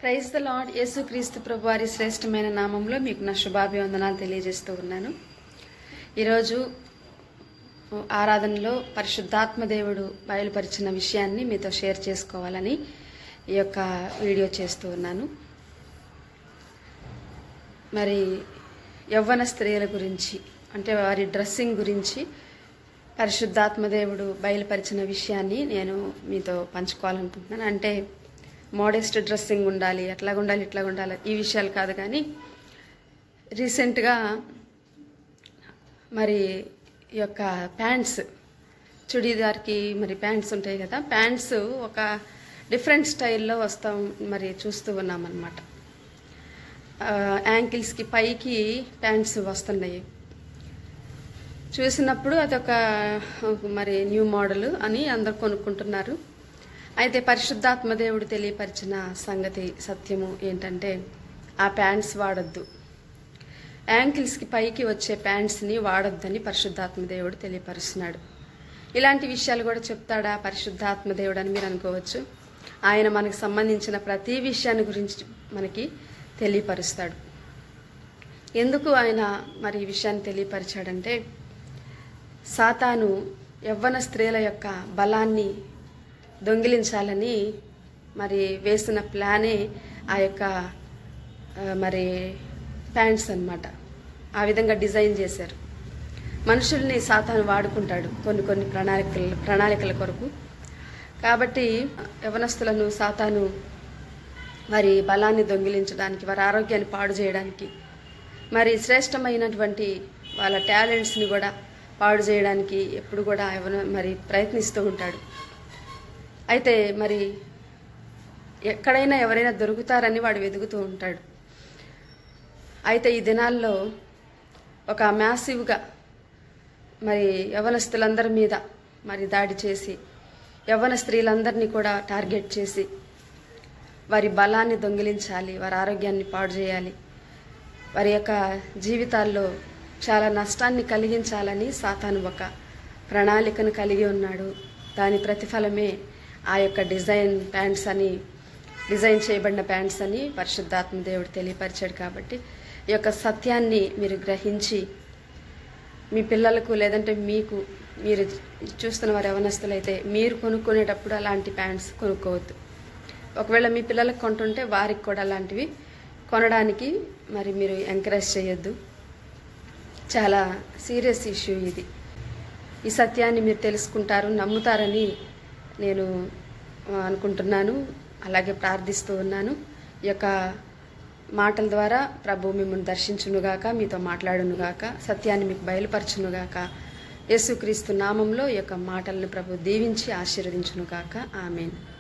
praise the lord యేసుక్రీస్తు ప్రభు వారి శ్రేష్టమైన నామంలో మీకు నా శుభాభివందనాలు తెలియజేస్తూ ఉన్నాను ఈరోజు ఆరాధనలో పరిశుద్ధాత్మ దేవుడు బయలుపరిచిన విషయాన్ని మీతో షేర్ చేసుకోవాలని ఈ యొక్క వీడియో చేస్తూ ఉన్నాను మరి యవ్వన స్త్రీల గురించి అంటే వారి డ్రెస్సింగ్ గురించి పరిశుద్ధాత్మ దేవుడు బయలుపరిచిన విషయాన్ని నేను మీతో పంచుకోవాలనుకుంటున్నాను అంటే మోడెస్ట్ డ్రెస్సింగ్ ఉండాలి అట్లా ఉండాలి ఇట్లా ఉండాలి ఈ విషయాలు కాదు కానీ రీసెంట్గా మరి ఈ యొక్క ప్యాంట్స్ చుడీదార్కి మరి ప్యాంట్స్ ఉంటాయి కదా ప్యాంట్స్ ఒక డిఫరెంట్ స్టైల్లో వస్తాం మరి చూస్తూ ఉన్నామన్నమాట యాంకిల్స్కి పైకి ప్యాంట్స్ వస్తున్నాయి చూసినప్పుడు అదొక మరి న్యూ మోడల్ అని అందరు కొనుక్కుంటున్నారు అయితే పరిశుద్ధాత్మ దేవుడు తెలియపరిచిన సంగతి సత్యము ఏంటంటే ఆ ప్యాంట్స్ వాడద్దు యాంకిల్స్కి పైకి వచ్చే ప్యాంట్స్ని వాడొద్దని పరిశుద్ధాత్మ దేవుడు తెలియపరుస్తున్నాడు ఇలాంటి విషయాలు కూడా చెప్తాడా పరిశుద్ధాత్మ దేవుడు అని మీరు అనుకోవచ్చు ఆయన మనకు సంబంధించిన ప్రతి విషయాన్ని గురించి మనకి తెలియపరుస్తాడు ఎందుకు ఆయన మరి ఈ విషయాన్ని తెలియపరిచాడంటే సాతాను యవ్వన స్త్రీల యొక్క బలాన్ని దొంగిలించాలని మరి వేసిన ప్లానే ఆ యొక్క మరి ప్యాంట్స్ అనమాట ఆ విధంగా డిజైన్ చేశారు మనుషుల్ని సాతాను వాడుకుంటాడు కొన్ని కొన్ని ప్రణాళికల ప్రణాళికల కొరకు కాబట్టి యవనస్తులను సాతాను వారి బలాన్ని దొంగిలించడానికి వారి ఆరోగ్యాన్ని పాడు చేయడానికి మరి శ్రేష్టమైనటువంటి వాళ్ళ టాలెంట్స్ని కూడా పాడు చేయడానికి ఎప్పుడు కూడా ఎవరు మరి ప్రయత్నిస్తూ ఉంటాడు అయితే మరి ఎక్కడైనా ఎవరైనా దొరుకుతారని వాడు వెతుకుతూ ఉంటాడు అయితే ఈ దినాల్లో ఒక మ్యాసివ్గా మరి యవనస్తులందరి మీద మరి దాడి చేసి యవ్వన స్త్రీలందరినీ కూడా టార్గెట్ చేసి వారి బలాన్ని దొంగిలించాలి వారి ఆరోగ్యాన్ని పాడు చేయాలి వారి యొక్క జీవితాల్లో చాలా నష్టాన్ని కలిగించాలని సాతాను ఒక ప్రణాళికను కలిగి ఉన్నాడు దాని ప్రతిఫలమే ఆ యొక్క డిజైన్ ప్యాంట్స్ అని డిజైన్ చేయబడిన ప్యాంట్స్ అని పరిశుద్ధాత్మ దేవుడు తెలియపరిచాడు కాబట్టి ఈ యొక్క సత్యాన్ని మీరు గ్రహించి మీ పిల్లలకు లేదంటే మీకు మీరు చూస్తున్న వారు యవనస్తులైతే మీరు కొనుక్కునేటప్పుడు అలాంటి ప్యాంట్స్ కొనుక్కోవద్దు ఒకవేళ మీ పిల్లలకు కొంటుంటే వారికి కూడా అలాంటివి కొనడానికి మరి మీరు ఎంకరేజ్ చేయొద్దు చాలా సీరియస్ ఇష్యూ ఇది ఈ సత్యాన్ని మీరు తెలుసుకుంటారు నమ్ముతారని నేను అనుకుంటున్నాను అలాగే ప్రార్థిస్తూ ఉన్నాను ఈ యొక్క మాటల ద్వారా ప్రభు మిమ్మల్ని దర్శించునుగాక మీతో మాట్లాడునుగాక సత్యాన్ని మీకు బయలుపరచునుగాక యేసుక్రీస్తు నామంలో ఈ యొక్క మాటలను ప్రభు దీవించి ఆశీర్వదించునుగాక ఆమెను